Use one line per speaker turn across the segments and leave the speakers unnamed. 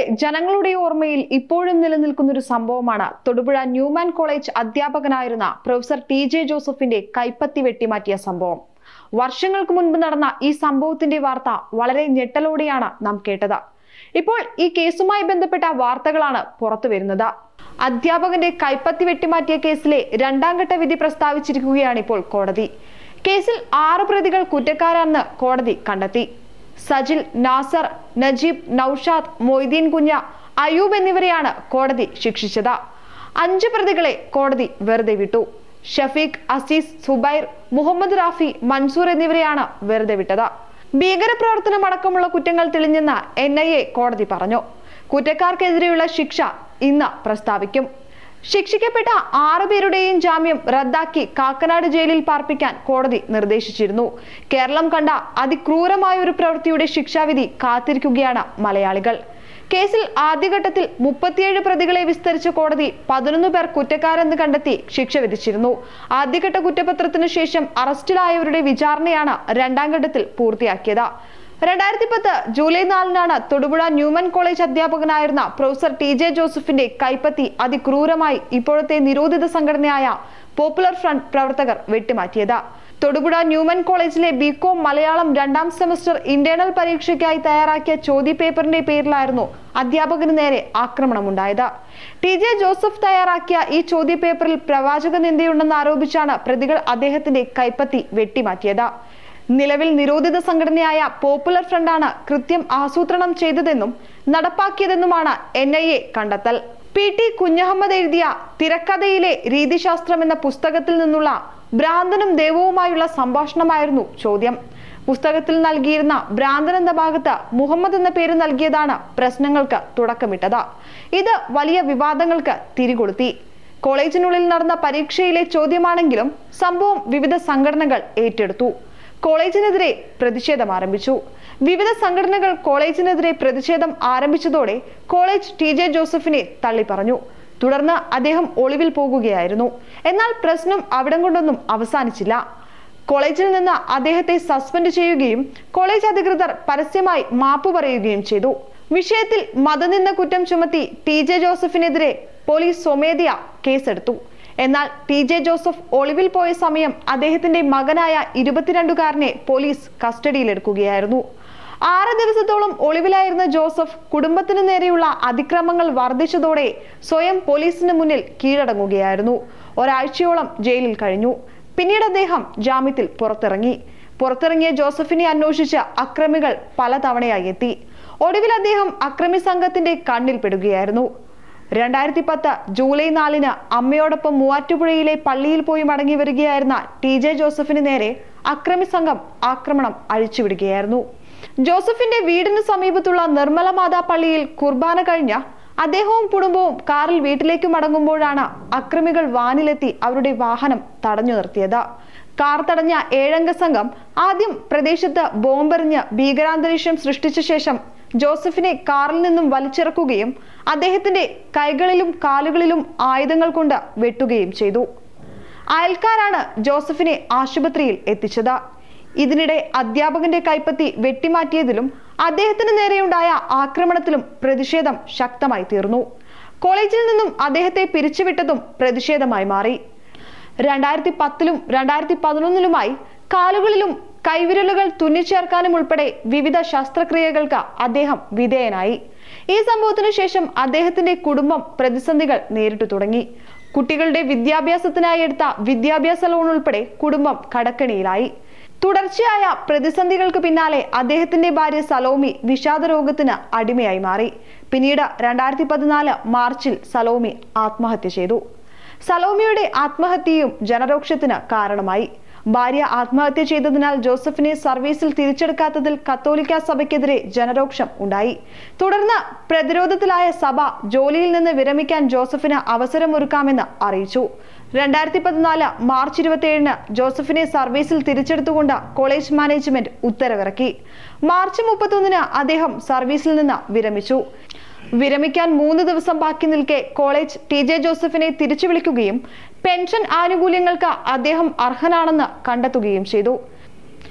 ജനങ്ങളുടെ ഓർമ്മയിൽ ഇപ്പോഴും നിലനിൽക്കുന്ന ഒരു സംഭവമാണ് തൊടുപുഴ ന്യൂമാൻ കോളേജ് അധ്യാപകനായിരുന്ന പ്രൊഫസർ ടി ജെ ജോസഫിന്റെ കൈപ്പത്തി വെട്ടിമാറ്റിയ സംഭവം വർഷങ്ങൾക്ക് മുൻപ് നടന്ന ഈ സംഭവത്തിന്റെ വാർത്ത വളരെ ഞെട്ടലോടെയാണ് നാം കേട്ടത് ഇപ്പോൾ ഈ കേസുമായി ബന്ധപ്പെട്ട വാർത്തകളാണ് പുറത്തു വരുന്നത് അധ്യാപകന്റെ കൈപ്പത്തി വെട്ടിമാറ്റിയ കേസിലെ രണ്ടാം ഘട്ട വിധി പ്രസ്താവിച്ചിരിക്കുകയാണ് ഇപ്പോൾ കോടതി കേസിൽ ആറ് പ്രതികൾ കുറ്റക്കാരാണെന്ന് കോടതി കണ്ടെത്തി സജിൽ നാസർ നജീബ് നൌഷാദ് മൊയ്തീൻ കുഞ്ഞ അയൂബ് എന്നിവരെയാണ് കോടതി ശിക്ഷിച്ചത് അഞ്ച് പ്രതികളെ കോടതി വെറുതെ വിട്ടു ഷഫീഖ് അസീസ് സുബൈർ മുഹമ്മദ് റാഫി മൻസൂർ എന്നിവരെയാണ് വെറുതെ വിട്ടത് ഭീകരപ്രവർത്തനം അടക്കമുള്ള കുറ്റങ്ങൾ തെളിഞ്ഞെന്ന് എൻ ഐ എ കോടതി പറഞ്ഞു കുറ്റക്കാർക്കെതിരെയുള്ള ശിക്ഷ ഇന്ന് പ്രസ്താവിക്കും ശിക്ഷിക്കപ്പെട്ട ആറുപേരുടെയും ജാമ്യം റദ്ദാക്കി കാക്കനാട് ജയിലിൽ പാർപ്പിക്കാൻ കോടതി നിർദ്ദേശിച്ചിരുന്നു കേരളം കണ്ട അതിക്രൂരമായ ഒരു പ്രവൃത്തിയുടെ ശിക്ഷാവിധി കാത്തിരിക്കുകയാണ് മലയാളികൾ കേസിൽ ആദ്യഘട്ടത്തിൽ മുപ്പത്തിയേഴ് പ്രതികളെ വിസ്തരിച്ച കോടതി പതിനൊന്ന് പേർ കുറ്റക്കാരെന്ന് കണ്ടെത്തി ശിക്ഷ വിധിച്ചിരുന്നു ആദ്യഘട്ട കുറ്റപത്രത്തിന് ശേഷം അറസ്റ്റിലായവരുടെ വിചാരണയാണ് രണ്ടാം ഘട്ടത്തിൽ പൂർത്തിയാക്കിയത് രണ്ടായിരത്തി പത്ത് ജൂലൈ നാലിനാണ് തൊടുപുഴ ന്യൂമൻ കോളേജ് അധ്യാപകനായിരുന്ന പ്രൊഫസർ ടി ജെ ജോസഫിന്റെ കൈപ്പത്തി അതിക്രൂരമായി ഇപ്പോഴത്തെ നിരോധിത സംഘടനയായ പോപ്പുലർ ഫ്രണ്ട് പ്രവർത്തകർ വെട്ടിമാറ്റിയത് തൊടുപുഴ ന്യൂമൻ കോളേജിലെ ബികോം മലയാളം രണ്ടാം സെമസ്റ്റർ ഇന്റേണൽ പരീക്ഷയ്ക്കായി തയ്യാറാക്കിയ ചോദ്യപേപ്പറിന്റെ പേരിലായിരുന്നു അധ്യാപകന് നേരെ ആക്രമണമുണ്ടായത് ടി ജെ ജോസഫ് തയ്യാറാക്കിയ ഈ ചോദ്യപേപ്പറിൽ പ്രവാചക നിന്ദയുണ്ടെന്ന് ആരോപിച്ചാണ് പ്രതികൾ അദ്ദേഹത്തിന്റെ കൈപ്പത്തി വെട്ടിമാറ്റിയത് നിലവിൽ നിരോധിത സംഘടനയായ പോപ്പുലർ ഫ്രണ്ടാണ് കൃത്യം ആസൂത്രണം ചെയ്തതെന്നും നടപ്പാക്കിയതെന്നുമാണ് എൻ ഐ എ കണ്ടെത്തൽ പി ടി കുഞ്ഞഹമ്മദ് എഴുതിയ തിരക്കഥയിലെ രീതിശാസ്ത്രം എന്ന പുസ്തകത്തിൽ നിന്നുള്ള ഭ്രാന്തനും ദൈവവുമായുള്ള സംഭാഷണമായിരുന്നു ചോദ്യം പുസ്തകത്തിൽ നൽകിയിരുന്ന ഭ്രാന്തൻ എന്ന ഭാഗത്ത് മുഹമ്മദ് എന്ന പേര് നൽകിയതാണ് പ്രശ്നങ്ങൾക്ക് തുടക്കമിട്ടത് ഇത് വലിയ വിവാദങ്ങൾക്ക് തിരികൊളുത്തി കോളേജിനുള്ളിൽ നടന്ന പരീക്ഷയിലെ ചോദ്യമാണെങ്കിലും സംഭവം വിവിധ സംഘടനകൾ ഏറ്റെടുത്തു കോളേജിനെതിരെ പ്രതിഷേധം ആരംഭിച്ചു വിവിധ സംഘടനകൾ കോളേജിനെതിരെ പ്രതിഷേധം ആരംഭിച്ചതോടെ കോളേജ് ടി ജെ ജോസഫിനെ തള്ളിപ്പറഞ്ഞു തുടർന്ന് അദ്ദേഹം ഒളിവിൽ പോകുകയായിരുന്നു എന്നാൽ പ്രശ്നം അവിടം കൊണ്ടൊന്നും അവസാനിച്ചില്ല കോളേജിൽ നിന്ന് അദ്ദേഹത്തെ സസ്പെൻഡ് ചെയ്യുകയും കോളേജ് അധികൃതർ പരസ്യമായി മാപ്പ് പറയുകയും ചെയ്തു വിഷയത്തിൽ മതനിന്ദ കുറ്റം ചുമത്തി ടി ജെ ജോസഫിനെതിരെ പോലീസ് സ്വമേധയാ കേസെടുത്തു എന്നാൽ ടി ജെ ജോസഫ് ഒളിവിൽ പോയ സമയം അദ്ദേഹത്തിന്റെ മകനായ ഇരുപത്തിരണ്ടുകാരനെ പോലീസ് കസ്റ്റഡിയിലെടുക്കുകയായിരുന്നു ആറ് ദിവസത്തോളം ഒളിവിലായിരുന്ന ജോസഫ് കുടുംബത്തിനു നേരെയുള്ള അതിക്രമങ്ങൾ വർദ്ധിച്ചതോടെ സ്വയം പോലീസിന് മുന്നിൽ കീഴടങ്ങുകയായിരുന്നു ഒരാഴ്ചയോളം ജയിലിൽ കഴിഞ്ഞു പിന്നീട് അദ്ദേഹം ജാമ്യത്തിൽ പുറത്തിറങ്ങി പുറത്തിറങ്ങിയ ജോസഫിനെ അന്വേഷിച്ച് അക്രമികൾ പലതവണയായി എത്തി ഒടുവിൽ അദ്ദേഹം അക്രമി സംഘത്തിന്റെ കണ്ണിൽപ്പെടുകയായിരുന്നു രണ്ടായിരത്തി പത്ത് ജൂലൈ നാലിന് അമ്മയോടൊപ്പം മൂവാറ്റുപുഴയിലെ പള്ളിയിൽ പോയി മടങ്ങി വരികയായിരുന്ന ടി ജെ ജോസഫിന് നേരെ അക്രമി സംഘം ആക്രമണം അഴിച്ചുവിടുകയായിരുന്നു ജോസഫിന്റെ വീടിന് സമീപത്തുള്ള നിർമ്മല മാതാ പള്ളിയിൽ കുർബാന കഴിഞ്ഞ അദ്ദേഹവും കുടുംബവും കാറിൽ വീട്ടിലേക്ക് മടങ്ങുമ്പോഴാണ് അക്രമികൾ വാനിലെത്തി അവരുടെ വാഹനം തടഞ്ഞു നിർത്തിയത് കാർ തടഞ്ഞ ഏഴംഗ സംഘം ആദ്യം പ്രദേശത്ത് ബോംബെറിഞ്ഞ് ഭീകരാന്തരീക്ഷം സൃഷ്ടിച്ച ശേഷം ജോസഫിനെ കാറിൽ നിന്നും വലിച്ചിറക്കുകയും അദ്ദേഹത്തിന്റെ കൈകളിലും കാലുകളിലും ആയുധങ്ങൾ കൊണ്ട് വെട്ടുകയും ചെയ്തു അയൽക്കാരാണ് ജോസഫിനെ ആശുപത്രിയിൽ എത്തിച്ചത് ഇതിനിടെ അധ്യാപകന്റെ കൈപ്പത്തി വെട്ടിമാറ്റിയതിലും അദ്ദേഹത്തിന് നേരെയുണ്ടായ ആക്രമണത്തിലും പ്രതിഷേധം ശക്തമായി തീർന്നു കോളേജിൽ നിന്നും അദ്ദേഹത്തെ പിരിച്ചുവിട്ടതും പ്രതിഷേധമായി മാറി രണ്ടായിരത്തി പത്തിലും രണ്ടായിരത്തി പതിനൊന്നിലുമായി കാലുകളിലും കൈവിരലുകൾ തുന്നിച്ചേർക്കാനും ഉൾപ്പെടെ വിവിധ ശസ്ത്രക്രിയകൾക്ക് അദ്ദേഹം വിധേയനായി ഈ സംഭവത്തിനു ശേഷം അദ്ദേഹത്തിന്റെ കുടുംബം പ്രതിസന്ധികൾ നേരിട്ടു തുടങ്ങി കുട്ടികളുടെ വിദ്യാഭ്യാസത്തിനായി എടുത്ത വിദ്യാഭ്യാസ ലോൺ ഉൾപ്പെടെ കുടുംബം കടക്കണിയിലായി തുടർച്ചയായ പ്രതിസന്ധികൾക്ക് പിന്നാലെ അദ്ദേഹത്തിന്റെ ഭാര്യ സലോമി വിഷാദ രോഗത്തിന് അടിമയായി മാറി പിന്നീട് രണ്ടായിരത്തി പതിനാല് മാർച്ചിൽ സലോമി ആത്മഹത്യ ചെയ്തു സലോമിയുടെ ആത്മഹത്യയും ജനരോക്ഷത്തിന് കാരണമായി ഭാര്യ ആത്മഹത്യ ചെയ്തതിനാൽ ജോസഫിനെ സർവീസിൽ തിരിച്ചെടുക്കാത്തതിൽ കത്തോലിക്ക സഭയ്ക്കെതിരെ ജനരോക്ഷം ഉണ്ടായി തുടർന്ന് പ്രതിരോധത്തിലായ സഭ ജോലിയിൽ നിന്ന് വിരമിക്കാൻ ജോസഫിന് അവസരമൊരുക്കാമെന്ന് അറിയിച്ചു രണ്ടായിരത്തി പതിനാല് മാർച്ച് ഇരുപത്തിയേഴിന് ജോസഫിനെ സർവീസിൽ തിരിച്ചെടുത്തുകൊണ്ട് കോളേജ് മാനേജ്മെന്റ് ഉത്തരവിറക്കി മാർച്ച് മുപ്പത്തൊന്നിന് അദ്ദേഹം സർവീസിൽ നിന്ന് വിരമിച്ചു വിരമിക്കാൻ മൂന്ന് ദിവസം ബാക്കി നിൽക്കെ കോളേജ് ടി ജെ ജോസഫിനെ തിരിച്ചു വിളിക്കുകയും പെൻഷൻ ആനുകൂല്യങ്ങൾക്ക് അദ്ദേഹം അർഹനാണെന്ന് കണ്ടെത്തുകയും ചെയ്തു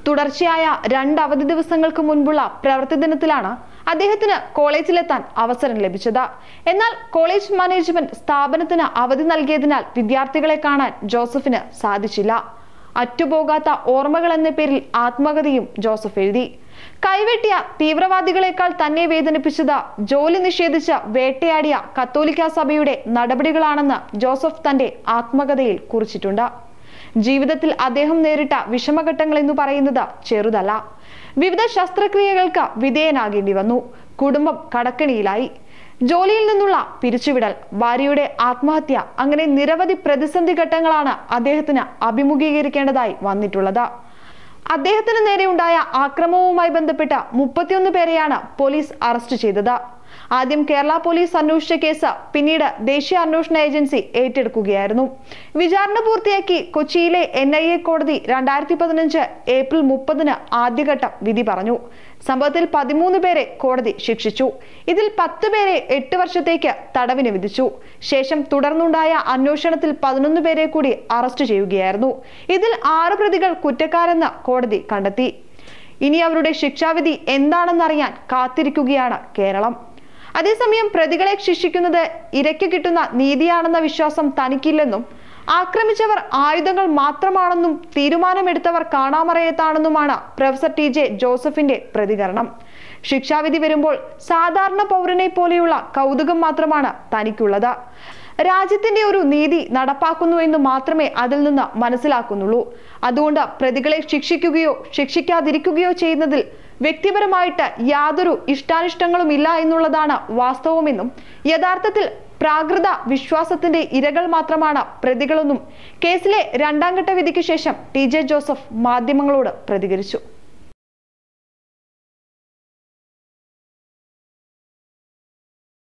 തുടർച്ചയായ രണ്ട് അവധി ദിവസങ്ങൾക്ക് മുൻപുള്ള പ്രവൃത്തി ദിനത്തിലാണ് അദ്ദേഹത്തിന് കോളേജിലെത്താൻ അവസരം ലഭിച്ചത് എന്നാൽ കോളേജ് മാനേജ്മെന്റ് സ്ഥാപനത്തിന് അവധി നൽകിയതിനാൽ വിദ്യാർത്ഥികളെ കാണാൻ ജോസഫിന് സാധിച്ചില്ല അറ്റുപോകാത്ത ഓർമ്മകൾ എന്ന പേരിൽ ആത്മകഥയും ജോസഫ് എഴുതി കൈവെട്ടിയ തീവ്രവാദികളെക്കാൾ തന്നെ വേദനിപ്പിച്ചത് ജോലി നിഷേധിച്ച് വേട്ടയാടിയ കത്തോലിക്ക സഭയുടെ നടപടികളാണെന്ന് ജോസഫ് തന്റെ ആത്മകഥയിൽ കുറിച്ചിട്ടുണ്ട് ജീവിതത്തിൽ അദ്ദേഹം നേരിട്ട വിഷമഘട്ടങ്ങൾ എന്ന് പറയുന്നത് ചെറുതല്ല വിവിധ ശസ്ത്രക്രിയകൾക്ക് വിധേയനാകേണ്ടി വന്നു കുടുംബം കടക്കണിയിലായി ജോലിയിൽ നിന്നുള്ള പിരിച്ചുവിടൽ ഭാര്യയുടെ ആത്മഹത്യ അങ്ങനെ നിരവധി പ്രതിസന്ധി ഘട്ടങ്ങളാണ് അദ്ദേഹത്തിന് അഭിമുഖീകരിക്കേണ്ടതായി വന്നിട്ടുള്ളത് അദ്ദേഹത്തിന് നേരെ ഉണ്ടായ ആക്രമണവുമായി ബന്ധപ്പെട്ട മുപ്പത്തിയൊന്ന് പേരെയാണ് പോലീസ് അറസ്റ്റ് ചെയ്തത് ആദ്യം കേരള പോലീസ് അന്വേഷിച്ച കേസ് പിന്നീട് ദേശീയ അന്വേഷണ ഏജൻസി ഏറ്റെടുക്കുകയായിരുന്നു വിചാരണ പൂർത്തിയാക്കി കൊച്ചിയിലെ എൻ ഐ എ കോടതി രണ്ടായിരത്തി പതിനഞ്ച് ഏപ്രിൽ മുപ്പതിന് ആദ്യഘട്ടം വിധി പറഞ്ഞു സംഭവത്തിൽ പതിമൂന്ന് പേരെ കോടതി ശിക്ഷിച്ചു ഇതിൽ പത്ത് പേരെ എട്ട് വർഷത്തേക്ക് തടവിന് വിധിച്ചു ശേഷം തുടർന്നുണ്ടായ അന്വേഷണത്തിൽ പതിനൊന്ന് പേരെ കൂടി അറസ്റ്റ് ചെയ്യുകയായിരുന്നു ഇതിൽ ആറ് പ്രതികൾ കുറ്റക്കാരെന്ന് കോടതി കണ്ടെത്തി ഇനി അവരുടെ ശിക്ഷാവിധി എന്താണെന്നറിയാൻ കാത്തിരിക്കുകയാണ് കേരളം അതേസമയം പ്രതികളെ ശിക്ഷിക്കുന്നത് ഇരയ്ക്ക് കിട്ടുന്ന നീതിയാണെന്ന വിശ്വാസം തനിക്കില്ലെന്നും ആക്രമിച്ചവർ ആയുധങ്ങൾ മാത്രമാണെന്നും തീരുമാനമെടുത്തവർ കാണാമറയത്താണെന്നുമാണ് പ്രൊഫസർ ടി ജെ ജോസഫിന്റെ പ്രതികരണം ശിക്ഷാവിധി വരുമ്പോൾ സാധാരണ പൗരനെ പോലെയുള്ള കൗതുകം മാത്രമാണ് തനിക്കുള്ളത് രാജ്യത്തിന്റെ ഒരു നീതി നടപ്പാക്കുന്നു എന്ന് മാത്രമേ അതിൽ നിന്ന് മനസ്സിലാക്കുന്നുള്ളൂ അതുകൊണ്ട് പ്രതികളെ ശിക്ഷിക്കുകയോ ശിക്ഷിക്കാതിരിക്കുകയോ ചെയ്യുന്നതിൽ വ്യക്തിപരമായിട്ട് യാതൊരു ഇഷ്ടാനിഷ്ടങ്ങളും ഇല്ല എന്നുള്ളതാണ് വാസ്തവമെന്നും യഥാർത്ഥത്തിൽ പ്രാകൃത വിശ്വാസത്തിന്റെ ഇരകൾ മാത്രമാണ് പ്രതികളെന്നും കേസിലെ രണ്ടാം ഘട്ട വിധിക്ക് ശേഷം ടി ജെ ജോസഫ് മാധ്യമങ്ങളോട് പ്രതികരിച്ചു